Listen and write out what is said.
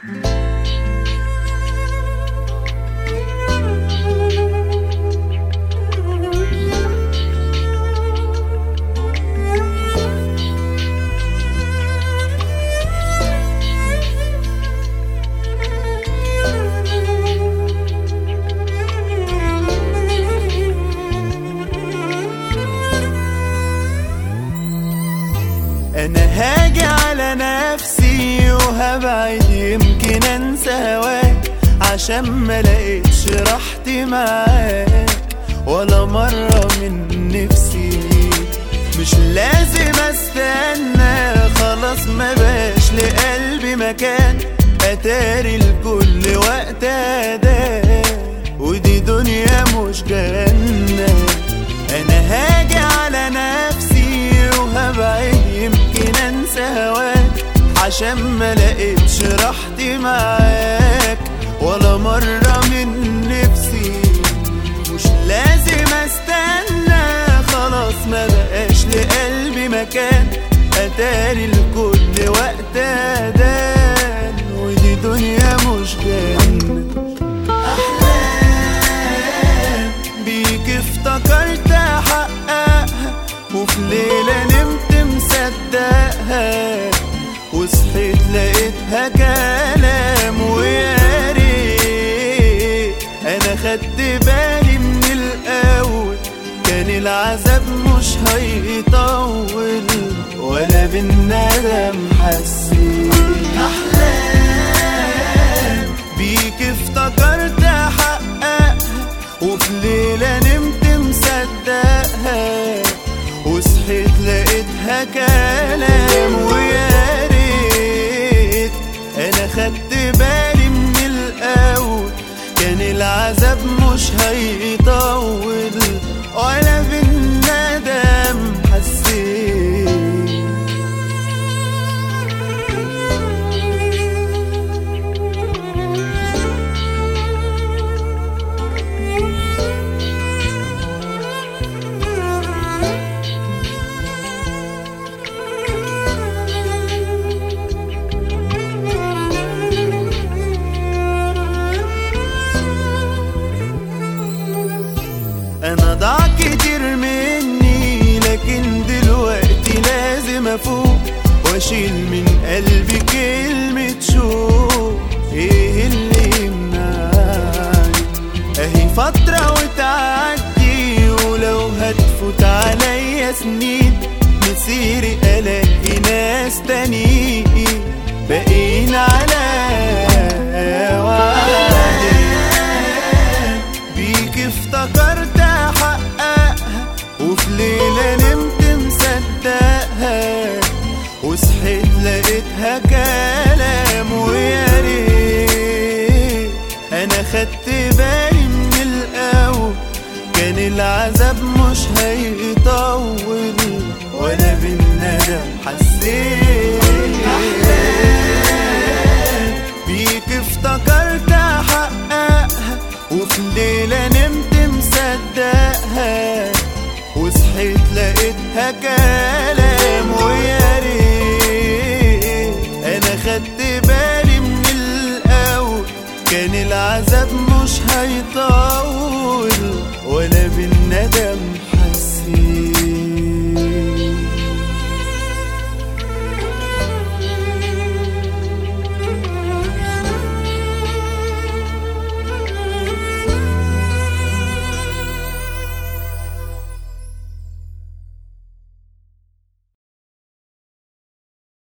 انا هاجي على نفسي وهبعد يمكن انسى هواك عشان ما لقيتش راحتي معاك ولا مرة من نفسي مش لازم استنى خلاص ما باش لقلبي مكان اتاري لكل وقت اداه ودي دنيا مش جنة انا هاجي على نفسي وهبعد يمكن انسى هواك عشان ما لقيتش راحتي معاك ولا مرة من نفسي مش لازم استنى خلاص ما بقاش لقلبي مكان اتاري لكل وقت ادان ودي دنيا مش جنة احلام بيك افتكرت احققها وفي ليلة نمت مصدقها وصحيت لقيتها كلام ويا ريت انا خدت بالي من الاول كان العذاب مش هيطول ولا بالندم حسيت احلام بيك افتكرت احققها وفي ليلة نمت مصدقها وصحيت لقيتها كلام ويا ريت انا خدت بالي من الاول كان العذاب مش هيطول ولا بالندم حسيت انا ضاع كتير مني لكن دلوقتي لازم افوق واشيل من قلبي كلمة شوق ايه اللي يمنعني اهي فترة وتعدي ولو هتفوت عليا سنين مسيري الاقي ناس تانيين باقيين على وعدي بيك افتكرت احققها وفي ليلة نمت مصدقها وصحيت لقيتها كلام ويا ريت انا خدت بالي من الاول كان العذاب مش هيطول ولا بالندم حسيت بيك افتكرت احققها وفي ليلة نمت مصدقها وصحيت لقيتها كلام ويا